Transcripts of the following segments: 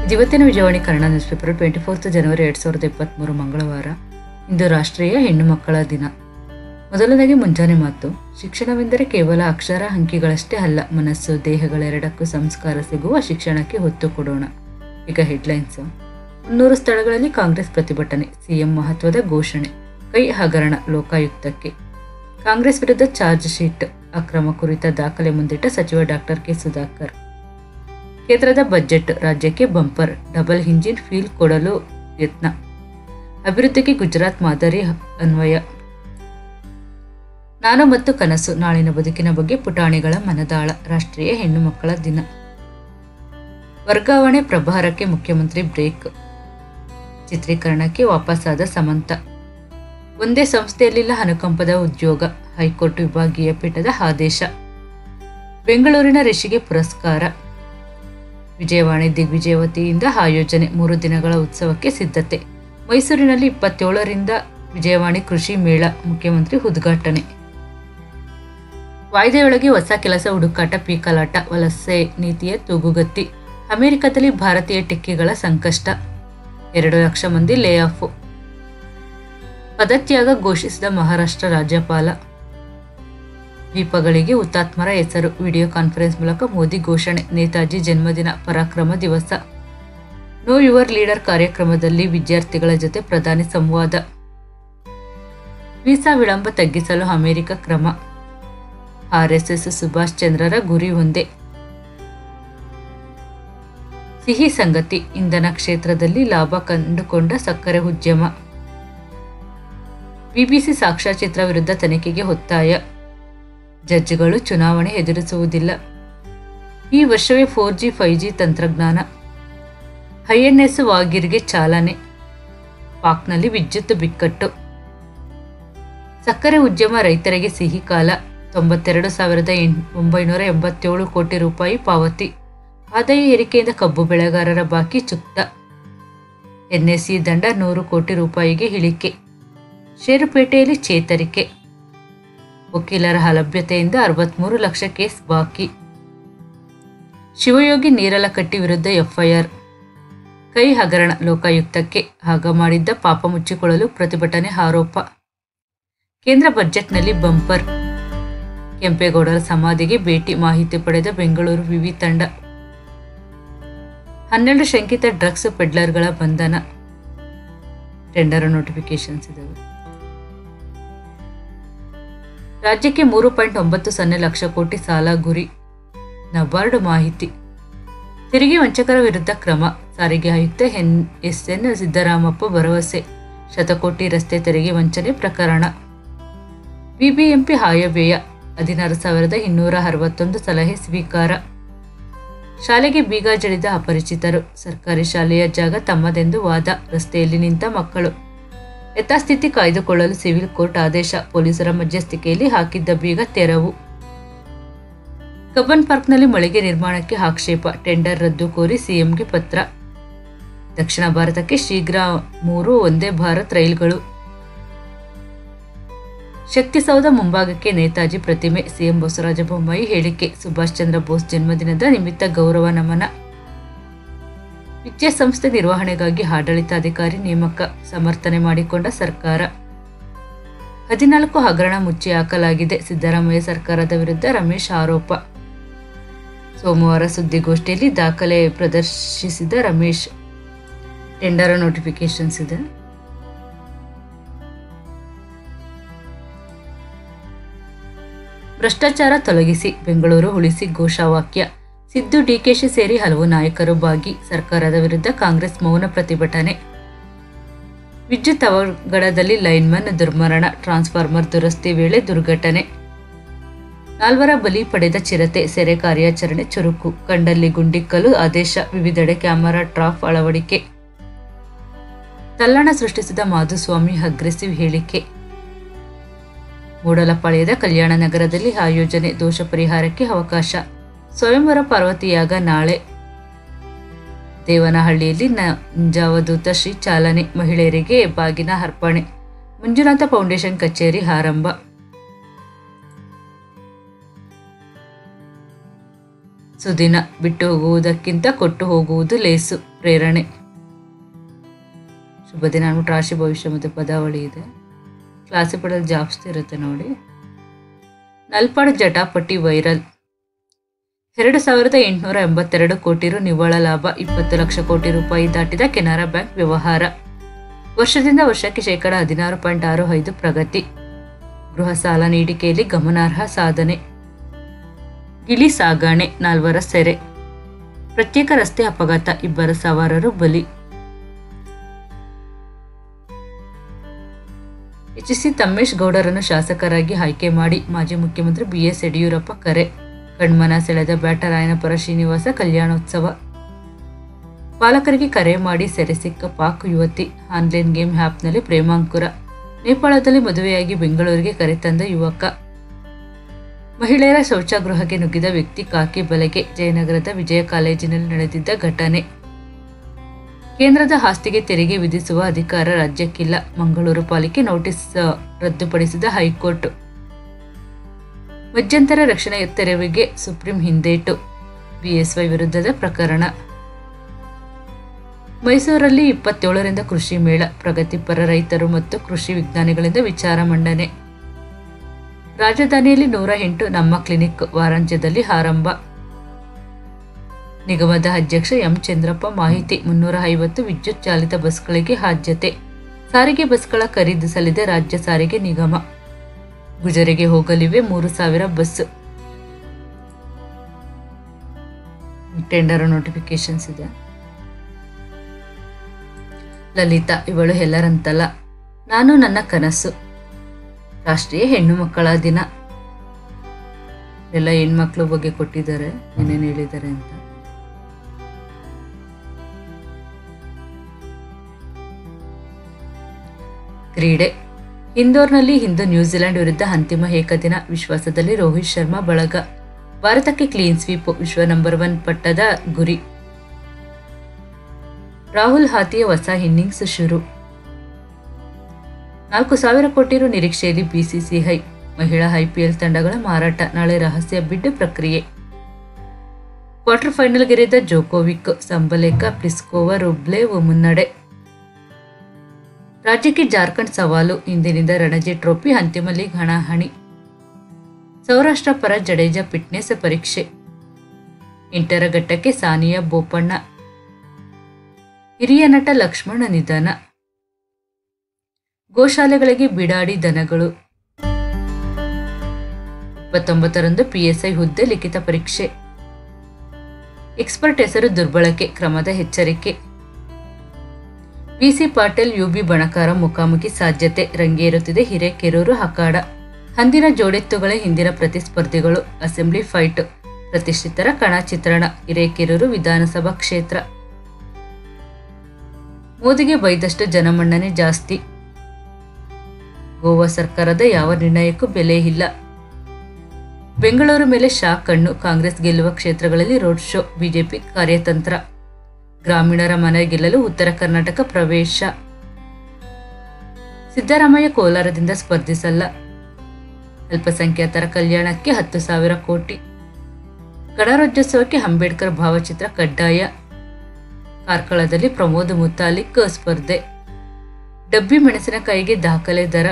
ಇವತ್ತಿನ Vijayavani Kannada newspaper twenty fourth ಜನವರಿ ಎರಡು ಸಾವಿರದ ಇಪ್ಪತ್ತ್ಮೂರು ಮಂಗಳವಾರ ಇಂದು ರಾಷ್ಟ್ರೀಯ ಹೆಣ್ಣು ಮಕ್ಕಳ ದಿನ ಮೊದಲನೇದಾಗಿ ಮುಂಜಾನೆ ಮಾತು ಶಿಕ್ಷಣವೆಂದರೆ ಕೇವಲ ಅಕ್ಷರ ಅಂಕಿಗಳಷ್ಟೇ ಅಲ್ಲ ಮನಸ್ಸು ದೇಹಗಳೆರಡಕ್ಕೂ ಸಂಸ್ಕಾರ ಸಿಗುವ ಶಿಕ್ಷಣಕ್ಕೆ ಒತ್ತು ಕೊಡೋಣ ಈಗ ಹೆಡ್ಲೈನ್ಸ್ ಮುನ್ನೂರು ಸ್ಥಳಗಳಲ್ಲಿ ಕಾಂಗ್ರೆಸ್ ಪ್ರತಿಭಟನೆ ಸಿಎಂ ಮಹತ್ವದ ಘೋಷಣೆ ಕೈ ಹಗರಣ ಲೋಕಾಯುಕ್ತಕ್ಕೆ ಕಾಂಗ್ರೆಸ್ ವಿರುದ್ಧ ಚಾರ್ಜ್ ಶೀಟ್ ಅಕ್ರಮ ಕುರಿತ ದಾಖಲೆ ಮುಂದಿಟ್ಟ ಸಚಿವ ಡಾಕ್ಟರ್ ಕೆ ಸುಧಾಕರ್ ಕೇಂದ್ರದ ಬಜೆಟ್ ರಾಜ್ಯಕ್ಕೆ ಬಂಪರ್ ಡಬಲ್ ಇಂಜಿನ್ ಫೀಲ್ ಕೊಡಲು ಯತ್ನ ಅಭಿವೃದ್ಧಿಗೆ ಗುಜರಾತ್ ಮಾದರಿ ಅನ್ವಯ ನಾನು ಮತ್ತು ಕನಸು ನಾಳಿನ ಬದುಕಿನ ಬಗ್ಗೆ ಪುಟಾಣಿಗಳ ಮನದಾಳ ರಾಷ್ಟ್ರೀಯ ಹೆಣ್ಣು ಮಕ್ಕಳ ದಿನ ವರ್ಗಾವಣೆ ಪ್ರಭಾರಕ್ಕೆ ಮುಖ್ಯಮಂತ್ರಿ ಬ್ರೇಕ್ ಚಿತ್ರೀಕರಣಕ್ಕೆ ವಾಪಸ್ಸಾದ ಸಮಂತ ಒಂದೇ ಸಂಸ್ಥೆಯಲ್ಲಿಲ್ಲ ಅನುಕಂಪದ ಉದ್ಯೋಗ ಹೈಕೋರ್ಟ್ ವಿಭಾಗೀಯ ಪೀಠದ ಆದೇಶ ಬೆಂಗಳೂರಿನ ಋಷಿಗೆ ಪುರಸ್ಕಾರ ವಿಜಯವಾಣಿ ದಿಗ್ವಿಜಯ ವತಿಯಿಂದ ಆಯೋಜನೆ ಮೂರು ದಿನಗಳ ಉತ್ಸವಕ್ಕೆ ಸಿದ್ಧತೆ ಮೈಸೂರಿನಲ್ಲಿ ಇಪ್ಪತ್ತೇಳರಿಂದ ವಿಜಯವಾಣಿ ಕೃಷಿ ಮೇಳ ಮುಖ್ಯಮಂತ್ರಿ ಉದ್ಘಾಟನೆ ವಾಯ್ದೆಯೊಳಗೆ ಹೊಸ ಕೆಲಸ ಹುಡುಕಾಟ ಪೀಕಲಾಟ ವಲಸೆ ನೀತಿಯ ತೂಗುಗತ್ತಿ ಅಮೆರಿಕದಲ್ಲಿ ಭಾರತೀಯ ಟಿಕ್ಕಿಗಳ ಸಂಕಷ್ಟ ಎರಡು ಲಕ್ಷ ಮಂದಿ ಲೇ ಆಫ್ ಪದತ್ಯಾಗ ಘೋಷಿಸಿದ ಮಹಾರಾಷ್ಟ್ರ ರಾಜ್ಯಪಾಲ ದ್ವೀಪಗಳಿಗೆ ಹುತಾತ್ಮರ ಹೆಸರು ವಿಡಿಯೋ ಕಾನ್ಫರೆನ್ಸ್ ಮೂಲಕ ಮೋದಿ ಘೋಷಣೆ ನೇತಾಜಿ ಜನ್ಮದಿನ ಪರಾಕ್ರಮ ದಿವಸ ನೋ ಯುವರ್ ಲೀಡರ್ ಕಾರ್ಯಕ್ರಮದಲ್ಲಿ ವಿದ್ಯಾರ್ಥಿಗಳ ಜೊತೆ ಪ್ರಧಾನಿ ಸಂವಾದ ವೀಸಾ ವಿಳಂಬ ತಗ್ಗಿಸಲು ಅಮೆರಿಕ ಕ್ರಮ ಆರ್ಎಸ್ಎಸ್ ಸುಭಾಷ್ ಚಂದ್ರರ ಗುರಿ ಒಂದೇ ಸಿಹಿ ಸಂಗತಿ ಇಂಧನ ಕ್ಷೇತ್ರದಲ್ಲಿ ಲಾಭ ಕಂಡುಕೊಂಡ ಸಕ್ಕರೆ ಉದ್ಯಮ ಬಿಬಿಸಿ ಸಾಕ್ಷ್ಯಚಿತ್ರ ವಿರುದ್ಧ ತನಿಖೆಗೆ ಒತ್ತಾಯ ಜಡ್ಜ್ಗಳು ಚುನಾವಣೆ ಎದುರಿಸುವುದಿಲ್ಲ ಈ ವರ್ಷವೇ ಫೋರ್ ಜಿ ಫೈವ್ ಜಿ ತಂತ್ರಜ್ಞಾನ ಐಎನ್ಎಸ್ ವಾಗಿರ್ಗೆ ಚಾಲನೆ ಪಾಕ್ನಲ್ಲಿ ವಿದ್ಯುತ್ ಬಿಕ್ಕಟ್ಟು ಸಕ್ಕರೆ ಉದ್ಯಮ ರೈತರಿಗೆ ಸಿಹಿ ಕಾಲ ತೊಂಬತ್ತೆರಡು ಸಾವಿರದ ಎಂಟ್ ಒಂಬೈನೂರ ಎಂಬತ್ತೇಳು ಕೋಟಿ ರೂಪಾಯಿ ಪಾವತಿ ಆದಾಯ ಏರಿಕೆಯಿಂದ ಕಬ್ಬು ಬೆಳೆಗಾರರ ಬಾಕಿ ಚುಕ್ತ ಎನ್ಎಸ್ಸಿ ದಂಡ ನೂರು ಕೋಟಿ ರೂಪಾಯಿಗೆ ಇಳಿಕೆ ಷೇರುಪೇಟೆಯಲ್ಲಿ ಚೇತರಿಕೆ ವಕೀಲರ ಅಲಭ್ಯತೆಯಿಂದ ಅರವತ್ಮೂರು ಲಕ್ಷ ಕೇಸ್ ಬಾಕಿ ಶಿವಯೋಗಿ ನೀರಲಕಟ್ಟಿ ವಿರುದ್ಧ ಎಫ್ಐಆರ್ ಕೈ ಹಗರಣ ಲೋಕಾಯುಕ್ತಕ್ಕೆ ಆಗ ಮಾಡಿದ್ದ ಪಾಪ ಮುಚ್ಚಿಕೊಳ್ಳಲು ಪ್ರತಿಭಟನೆ ಆರೋಪ ಕೇಂದ್ರ ಬಜೆಟ್ನಲ್ಲಿ ಬಂಪರ್ ಕೆಂಪೇಗೌಡರ ಸಮಾಧಿಗೆ ಭೇಟಿ ಮಾಹಿತಿ ಪಡೆದ ಬೆಂಗಳೂರು ವಿವಿ ತಂಡ ಹನ್ನೆರಡು ಶಂಕಿತ ಡ್ರಗ್ಸ್ ಪೆಡ್ಲರ್ಗಳ ಬಂಧನ ಟೆಂಡರ್ ನೋಟಿಫಿಕೇಶನ್ಸ್ ಇದಾವೆ ರಾಜ್ಯಕ್ಕೆ ಮೂರು ಪಾಯಿಂಟ್ ಒಂಬತ್ತು ಸೊನ್ನೆ ಲಕ್ಷ ಕೋಟಿ ಸಾಲ ಗುರಿ ನಬಾರ್ಡ್ ಮಾಹಿತಿ ತೆರಿಗೆ ವಂಚಕರ ವಿರುದ್ಧ ಕ್ರಮ ಸಾರಿಗೆ ಆಯುಕ್ತ ಎನ್ ಎಸ್ ಎನ್ ಸಿದ್ದರಾಮಪ್ಪ ಭರವಸೆ ಶತಕೋಟಿ ರಸ್ತೆ ತೆರಿಗೆ ವಂಚನೆ ಪ್ರಕರಣ ಬಿಬಿಎಂಪಿ ಆಯವ್ಯಯ ಹದಿನಾರು ಸಾವಿರದ ಇನ್ನೂರ ಅರವತ್ತೊಂದು ಸಲಹೆ ಸ್ವೀಕಾರ ಶಾಲೆಗೆ ಬೀಗ ಜಡಿದ ಅಪರಿಚಿತರು ಸರ್ಕಾರಿ ಶಾಲೆಯ ಜಾಗ ತಮ್ಮದೆಂದು ವಾದ ರಸ್ತೆಯಲ್ಲಿ ನಿಂತ ಮಕ್ಕಳು ಯಥಾಸ್ಥಿತಿ ಕಾಯ್ದುಕೊಳ್ಳಲು ಸಿವಿಲ್ ಕೋರ್ಟ್ ಆದೇಶ ಪೊಲೀಸರ ಮಧ್ಯಸ್ಥಿಕೆಯಲ್ಲಿ ಹಾಕಿದ್ದ ಬೀಗ ತೆರವು ಕಬ್ಬನ್ ಪಾರ್ಕ್ನಲ್ಲಿ ಮಳಿಗೆ ನಿರ್ಮಾಣಕ್ಕೆ ಆಕ್ಷೇಪ ಟೆಂಡರ್ ರದ್ದು ಕೋರಿ ಸಿಎಂಗೆ ಪತ್ರ ದಕ್ಷಿಣ ಭಾರತಕ್ಕೆ ಶೀಘ್ರ ಮೂರು ಒಂದೇ ಭಾರತ್ ರೈಲ್ಗಳು ಶಕ್ತಿಸೌಧ ಮುಂಭಾಗಕ್ಕೆ ನೇತಾಜಿ ಪ್ರತಿಮೆ ಸಿಎಂ ಬಸವರಾಜ ಬೊಮ್ಮಾಯಿ ಹೇಳಿಕೆ ಸುಭಾಷ್ ಚಂದ್ರ ಬೋಸ್ ಜನ್ಮದಿನದ ನಿಮಿತ್ತ ಗೌರವ ನಮನ ವಿದ್ಯಾಸಂಸ್ಥೆ ನಿರ್ವಹಣೆಗಾಗಿ ಆಡಳಿತಾಧಿಕಾರಿ ನೇಮಕ ಸಮರ್ಥನೆ ಮಾಡಿಕೊಂಡ ಸರ್ಕಾರ ಹದಿನಾಲ್ಕು ಹಗರಣ ಮುಚ್ಚಿ ಹಾಕಲಾಗಿದೆ ಸಿದ್ದರಾಮಯ್ಯ ಸರ್ಕಾರದ ವಿರುದ್ಧ ರಮೇಶ್ ಆರೋಪ ಸೋಮವಾರ ಸುದ್ದಿಗೋಷ್ಠಿಯಲ್ಲಿ ದಾಖಲೆ ಪ್ರದರ್ಶಿಸಿದ ರಮೇಶ್ ಟೆಂಡರ್ ನೋಟಿಫಿಕೇಶನ್ಸ್ ಇದೆ ಭ್ರಷ್ಟಾಚಾರ ತೊಲಗಿಸಿ ಬೆಂಗಳೂರು ಉಳಿಸಿ ಘೋಷವಾಕ್ಯ ಸಿದ್ದು ಡಿಕೆಶಿ ಸೇರಿ ಹಲವು ನಾಯಕರು ಭಾಗಿ ಸರ್ಕಾರದ ವಿರುದ್ಧ ಕಾಂಗ್ರೆಸ್ ಮೌನ ಪ್ರತಿಭಟನೆ ವಿದ್ಯುತ್ ಅವಘಡದಲ್ಲಿ ಲೈನ್ಮನ್ ದುರ್ಮರಣ ಟ್ರಾನ್ಸ್ಫಾರ್ಮರ್ ದುರಸ್ತಿ ವೇಳೆ ದುರ್ಘಟನೆ ನಾಲ್ವರ ಬಲಿ ಪಡೆದ ಚಿರತೆ ಸೆರೆ ಕಾರ್ಯಾಚರಣೆ ಚುರುಕು ಕಂಡಲ್ಲಿ ಗುಂಡಿಕ್ಕಲು ಆದೇಶ ವಿವಿಧೆಡೆ ಕ್ಯಾಮೆರಾ ಟ್ರಾಫ್ ಅಳವಡಿಕೆ ತಲ್ಲಣ ಸೃಷ್ಟಿಸಿದ ಮಾಧುಸ್ವಾಮಿ ಅಗ್ರೆಸಿವ್ ಹೇಳಿಕೆ ಮೂಡಲಪಾಳ್ಯದ ಕಲ್ಯಾಣ ನಗರದಲ್ಲಿ ಆಯೋಜನೆ ದೋಷ ಪರಿಹಾರಕ್ಕೆ ಅವಕಾಶ ಸ್ವಯಂವರ ಪಾರ್ವತಿಯಾಗ ನಾಳೆ ದೇವನಹಳ್ಳಿಯಲ್ಲಿ ನಂಜಾವಧೂತ ಶ್ರೀ ಚಾಲನೆ ಮಹಿಳೆಯರಿಗೆ ಬಾಗಿನ ಅರ್ಪಣೆ ಮಂಜುನಾಥ ಫೌಂಡೇಶನ್ ಕಚೇರಿ ಆರಂಭ ಸುದಿನ ಬಿಟ್ಟು ಹೋಗುವುದಕ್ಕಿಂತ ಕೊಟ್ಟು ಹೋಗುವುದು ಲೇಸು ಪ್ರೇರಣೆ ಶುಭ ದಿನ ಅಂದ್ಬಿಟ್ಟು ರಾಶಿ ಭವಿಷ್ಯ ಮತ್ತು ಪದಾವಳಿ ಇದೆ ಕ್ಲಾಸಿಫೈಡಲ್ಲಿ ಜಾಸ್ತಿ ಇರುತ್ತೆ ನೋಡಿ ನಲ್ಪಾಡು ಜಟಾಪಟಿ ವೈರಲ್ ಎರಡು ಸಾವಿರದ ಎಂಟುನೂರ ಎಂಬತ್ತೆರಡು ಕೋಟಿ ರು ನಿವ್ವಳ ಲಾಭ ಇಪ್ಪತ್ತು ಲಕ್ಷ ಕೋಟಿ ರೂಪಾಯಿ ದಾಟಿದ ಕೆನರಾ ಬ್ಯಾಂಕ್ ವ್ಯವಹಾರ ವರ್ಷದಿಂದ ವರ್ಷಕ್ಕೆ ಶೇಕಡ ಹದಿನಾರು ಪಾಯಿಂಟ್ ಆರು ಐದು ಪ್ರಗತಿ ಗೃಹ ಸಾಲ ನೀಡಿಕೆಯಲ್ಲಿ ಗಮನಾರ್ಹ ಸಾಧನೆ ಗಿಳಿ ಸಾಗಾಣೆ ನಾಲ್ವರ ಸೆರೆ ಪ್ರತ್ಯೇಕ ರಸ್ತೆ ಅಪಘಾತ ಇಬ್ಬರ ಸವಾರರು ಬಲಿ ಎಚ್ ಸಿ ತಮ್ಮೇಶ್ ಗೌಡರನ್ನು ಶಾಸಕರಾಗಿ ಆಯ್ಕೆ ಮಾಡಿ ಮಾಜಿ ಮುಖ್ಯಮಂತ್ರಿ ಬಿಎಸ್ ಯಡಿಯೂರಪ್ಪ ಕರೆ ಕಣ್ಮನ ಸೆಳೆದ ಬ್ಯಾಟರಾಯನಪುರ ಶ್ರೀನಿವಾಸ ಕಲ್ಯಾಣೋತ್ಸವ ಪಾಲಕರಿಗೆ ಕರೆ ಮಾಡಿ ಸೆರೆ ಸಿಕ್ಕ ಪಾಕ್ ಯುವತಿ ಆನ್ಲೈನ್ ಗೇಮ್ ಆ್ಯಪ್ನಲ್ಲಿ ಪ್ರೇಮಾಂಕುರ ನೇಪಾಳದಲ್ಲಿ ಮದುವೆಯಾಗಿ ಬೆಂಗಳೂರಿಗೆ ಕರೆತಂದ ಯುವಕ ಮಹಿಳೆಯರ ಶೌಚಗೃಹಕ್ಕೆ ನುಗ್ಗಿದ ವ್ಯಕ್ತಿ ಕಾಕಿ ಬಲೆಗೆ ಜಯನಗರದ ವಿಜಯ ಕಾಲೇಜಿನಲ್ಲಿ ನಡೆದಿದ್ದ ಘಟನೆ ಕೇಂದ್ರದ ಆಸ್ತಿಗೆ ತೆರಿಗೆ ವಿಧಿಸುವ ಅಧಿಕಾರ ರಾಜ್ಯಕ್ಕಿಲ್ಲ ಮಂಗಳೂರು ಪಾಲಿಕೆ ನೋಟಿಸ್ ಆ, ರದ್ದುಪಡಿಸಿದ ಹೈಕೋರ್ಟ್ ಮಧ್ಯಂತರ ರಕ್ಷಣೆ ತೆರವಿಗೆ ಸುಪ್ರೀಂ ಹಿಂದೇಟು ಬಿಎಸ್ವೈ ವಿರುದ್ಧದ ಪ್ರಕರಣ ಮೈಸೂರಲ್ಲಿ ಇಪ್ಪತ್ತೇಳರಿಂದ ಕೃಷಿ ಮೇಳ ಪ್ರಗತಿಪರ ರೈತರು ಮತ್ತು ಕೃಷಿ ವಿಜ್ಞಾನಿಗಳಿಂದ ವಿಚಾರ ಮಂಡನೆ ರಾಜಧಾನಿಯಲ್ಲಿ ನೂರ ಎಂಟು ನಮ್ಮ ಕ್ಲಿನಿಕ್ ವಾರಾಂತ್ಯದಲ್ಲಿ ಆರಂಭ ನಿಗಮದ ಅಧ್ಯಕ್ಷ ಎಂ ಚಂದ್ರಪ್ಪ ಮಾಹಿತಿ ಮುನ್ನೂರ ಐವತ್ತು ವಿದ್ಯುತ್ ಚಾಲಿತ ಬಸ್ಗಳಿಗೆ ಆದ್ಯತೆ ಸಾರಿಗೆ ಬಸ್ಗಳ ಖರೀದಿಸಲಿದೆ ರಾಜ್ಯ ಸಾರಿಗೆ ನಿಗಮ ಗುಜರಿಗೆ ಹೋಗಲಿವೆ ಮೂರು ಸಾವಿರ ಬಸ್ ಟೆಂಡರ್ ನೋಟಿಫಿಕೇಶನ್ಸ್ ಇದೆ ಲಲಿತಾ ಇವಳು ಎಲ್ಲರಂತಲ್ಲ ನಾನು ನನ್ನ ಕನಸು ರಾಷ್ಟ್ರೀಯ ಹೆಣ್ಣು ಮಕ್ಕಳ ದಿನ ಎಲ್ಲ ಹೆಣ್ಮಕ್ಳ ಬಗ್ಗೆ ಕೊಟ್ಟಿದ್ದಾರೆ ಏನೇನು ಹೇಳಿದ್ದಾರೆ ಅಂತ ಕ್ರೀಡೆ ಇಂದೋರ್ನಲ್ಲಿ ಇಂದು ನ್ಯೂಜಿಲೆಂಡ್ ವಿರುದ್ಧ ಅಂತಿಮ ಏಕದಿನ ವಿಶ್ವಾಸದಲ್ಲಿ ರೋಹಿತ್ ಶರ್ಮಾ ಬಳಗ ಭಾರತಕ್ಕೆ ಕ್ಲೀನ್ ಸ್ವೀಪ್ ವಿಶ್ವ ನಂಬರ್ ಒನ್ ಪಟ್ಟದ ಗುರಿ ರಾಹುಲ್ ಹಾತಿಯ ಹೊಸ ಇನ್ನಿಂಗ್ಸ್ ಶುರು ನಾಲ್ಕು ಸಾವಿರ ಕೋಟಿ ರು ನಿರೀಕ್ಷೆಯಲ್ಲಿ ಬಿಸಿಸಿಐ ಮಹಿಳಾ ಐಪಿಎಲ್ ತಂಡಗಳ ಮಾರಾಟ ನಾಳೆ ರಹಸ್ಯ ಬಿಡ್ ಪ್ರಕ್ರಿಯೆ ಕ್ವಾರ್ಟರ್ ಫೈನಲ್ಗೆರೆದ ಜೋಕೋವಿಕ್ ಸಂಬಲೇಕ ಪ್ಲಿಸ್ಕೋವಾ ರುಬ್ಲೇವ್ ಮುನ್ನಡೆ ರಾಜ್ಯಕ್ಕೆ ಜಾರ್ಖಂಡ್ ಸವಾಲು ಇಂದಿನಿಂದ ರಣಜಿ ಟ್ರೋಫಿ ಅಂತಿಮ ಲೀಗ್ ಹಣಾಹಣಿ ಸೌರಾಷ್ಟ್ರ ಪರ ಜಡೇಜಾ ಫಿಟ್ನೆಸ್ ಪರೀಕ್ಷೆ ಎಂಟರ ಘಟ್ಟಕ್ಕೆ ಸಾನಿಯಾ ಬೋಪಣ್ಣ ಹಿರಿಯ ನಟ ಲಕ್ಷ್ಮಣ ನಿಧನ ಗೋಶಾಲೆಗಳಿಗೆ ಬಿಡಾಡಿ ದನಗಳು ಇಪ್ಪತ್ತೊಂಬತ್ತರಂದು ಪಿಎಸ್ಐ ಹುದ್ದೆ ಲಿಖಿತ ಪರೀಕ್ಷೆ ಎಕ್ಸ್ಪರ್ಟ್ ಹೆಸರು ದುರ್ಬಳಕೆ ಕ್ರಮದ ಎಚ್ಚರಿಕೆ ಬಿಸಿ ಪಾಟೀಲ್ ಯುಬಿ ಬಣಕಾರ ಮುಖಾಮುಖಿ ಸಾಧ್ಯತೆ ರಂಗೇರುತ್ತಿದೆ ಹಿರೇಕೆರೂರು ಅಖಾಡ ಅಂದಿನ ಜೋಡೆತ್ತುಗಳೇ ಹಿಂದಿನ ಪ್ರತಿಸ್ಪರ್ಧಿಗಳು ಅಸೆಂಬ್ಲಿ ಫೈಟ್ ಪ್ರತಿಷ್ಠಿತರ ಕಣ ಚಿತ್ರಣ ಹಿರೇಕೆರೂರು ವಿಧಾನಸಭಾ ಕ್ಷೇತ್ರ ಮೋದಿಗೆ ಬೈದಷ್ಟು ಜನಮನ್ನಣೆ ಜಾಸ್ತಿ ಗೋವಾ ಸರ್ಕಾರದ ಯಾವ ನಿರ್ಣಯಕ್ಕೂ ಬೆಲೆ ಇಲ್ಲ ಬೆಂಗಳೂರು ಮೇಲೆ ಶಾ ಕಣ್ಣು ಕಾಂಗ್ರೆಸ್ ಗೆಲ್ಲುವ ಕ್ಷೇತ್ರಗಳಲ್ಲಿ ರೋಡ್ ಶೋ ಬಿಜೆಪಿ ಕಾರ್ಯತಂತ್ರ ಗ್ರಾಮೀಣರ ಮನೆ ಗೆಲ್ಲಲು ಉತ್ತರ ಕರ್ನಾಟಕ ಪ್ರವೇಶ ಸಿದ್ದರಾಮಯ್ಯ ಕೋಲಾರದಿಂದ ಸ್ಪರ್ಧಿಸಲ್ಲ ಅಲ್ಪಸಂಖ್ಯಾತರ ಕಲ್ಯಾಣಕ್ಕೆ ಹತ್ತು ಸಾವಿರ ಕೋಟಿ ಗಣರಾಜ್ಯೋತ್ಸವಕ್ಕೆ ಅಂಬೇಡ್ಕರ್ ಭಾವಚಿತ್ರ ಕಡ್ಡಾಯ ಕಾರ್ಕಳದಲ್ಲಿ ಪ್ರಮೋದ್ ಮುತಾಲಿಕ್ ಸ್ಪರ್ಧೆ ಡಬ್ಬಿ ಮೆಣಸಿನಕಾಯಿಗೆ ದಾಖಲೆ ದರ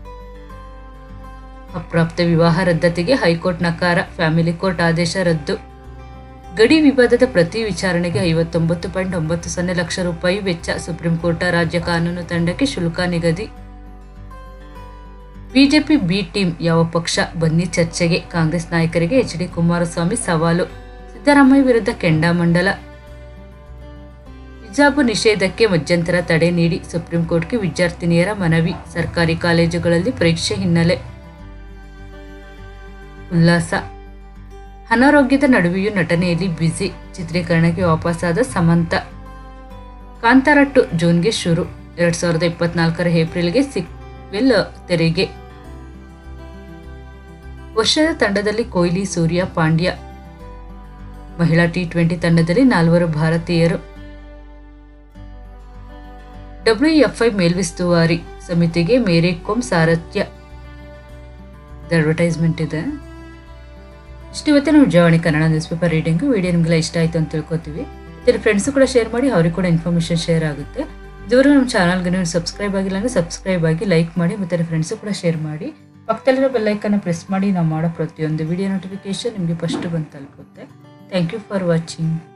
ಅಪ್ರಾಪ್ತ ವಿವಾಹ ರದ್ದತಿಗೆ ಹೈಕೋರ್ಟ್ ನಕಾರ ಫ್ಯಾಮಿಲಿ ಕೋರ್ಟ್ ಆದೇಶ ರದ್ದು ಗಡಿ ವಿವಾದದ ಪ್ರತಿ ವಿಚಾರಣೆಗೆ ಐವತ್ತೊಂಬತ್ತು ಪಾಯಿಂಟ್ ಒಂಬತ್ತು ಸೊನ್ನೆ ಲಕ್ಷ ರೂಪಾಯಿ ವೆಚ್ಚ ಸುಪ್ರೀಂ ಕೋರ್ಟ್ ರಾಜ್ಯ ಕಾನೂನು ತಂಡಕ್ಕೆ ಶುಲ್ಕ ನಿಗದಿ ಬಿಜೆಪಿ ಬಿ ಟೀಮ್ ಯಾವ ಪಕ್ಷ ಬನ್ನಿ ಚರ್ಚೆಗೆ ಕಾಂಗ್ರೆಸ್ ನಾಯಕರಿಗೆ ಎಚ್ ಡಿ ಕುಮಾರಸ್ವಾಮಿ ಸವಾಲು ಸಿದ್ದರಾಮಯ್ಯ ವಿರುದ್ಧ ಕೆಂಡಾಮಂಡಲ ಹಿಜಾಬು ನಿಷೇಧಕ್ಕೆ ಮಧ್ಯಂತರ ತಡೆ ನೀಡಿ ಸುಪ್ರೀಂ ಕೋರ್ಟ್ಗೆ ವಿದ್ಯಾರ್ಥಿನಿಯರ ಮನವಿ ಸರ್ಕಾರಿ ಕಾಲೇಜುಗಳಲ್ಲಿ ಪರೀಕ್ಷೆ ಹಿನ್ನೆಲೆ ಉಲ್ಲಾಸ ಅನಾರೋಗ್ಯದ ನಡುವೆಯೂ ನಟನೆಯಲ್ಲಿ ಬ್ಯುಸಿ ಚಿತ್ರೀಕರಣಕ್ಕೆ ವಾಪಸ್ಸಾದ ಸಮಂತ ಕಾಂತಾರ ಟು ಜೂನ್ಗೆ ಶುರು ಎರಡ್ ಸಾವಿರದ ಇಪ್ಪತ್ನಾಲ್ಕರ ಏಪ್ರಿಲ್ಗೆ ಸಿಕ್ವೆಲ್ ತೆರೆಗೆ ವರ್ಷದ ತಂಡದಲ್ಲಿ ಕೊಹ್ಲಿ ಸೂರ್ಯ ಪಾಂಡ್ಯ ಮಹಿಳಾ ಟಿ ಟ್ವೆಂಟಿ ತಂಡದಲ್ಲಿ ನಾಲ್ವರು ಭಾರತೀಯರು ಡಬ್ಲ್ಯೂಎಫ್ಐ ಮೇಲ್ವಿಸ್ತುವಾರಿ ಸಮಿತಿಗೆ ಮೇರಿ ಕೋಮ್ ಸಾರಥ್ಯ ಅಡ್ವರ್ಟೈಸ್ಮೆಂಟ್ ಇದೆ ಇಷ್ಟು ಇವತ್ತಿನ Vijayavani Kannada newspaper reading video ನಿಮಗೆಲ್ಲ ಇಷ್ಟ ಆಯಿತು ಅಂತ ತಿಳ್ಕೊತೀವಿ ಮತ್ತು ಫ್ರೆಂಡ್ಸು ಕೂಡ ಶೇರ್ ಮಾಡಿ ಅವ್ರಿಗೆ ಕೂಡ ಇನ್ಫಾರ್ಮೇಷನ್ ಶೇರ್ ಆಗುತ್ತೆ ಇದುವರೆಗೂ ನಮ್ಮ ಚಾನಲ್ಗೆ ನೀವು ಸಬ್ಸ್ಕ್ರೈಬ್ ಆಗಿಲ್ಲ ಅಂದರೆ ಸಬ್ಸ್ಕ್ರೈಬ್ ಆಗಿ ಲೈಕ್ ಮಾಡಿ ಮತ್ತು ಫ್ರೆಂಡ್ಸು ಕೂಡ ಶೇರ್ ಮಾಡಿ ಪಕ್ಕದಲ್ಲಿರೋ ಬೆಲ್ಲೈಕನ್ನು ಪ್ರೆಸ್ ಮಾಡಿ ನಾವು ಮಾಡೋ ಪ್ರತಿಯೊಂದು ವಿಡಿಯೋ ನೋಟಿಫಿಕೇಶನ್ ನಿಮಗೆ ಫಸ್ಟ್ ಬಂದು ತಲುಪುತ್ತೆ ಥ್ಯಾಂಕ್ ಯು ಫಾರ್ ವಾಚಿಂಗ್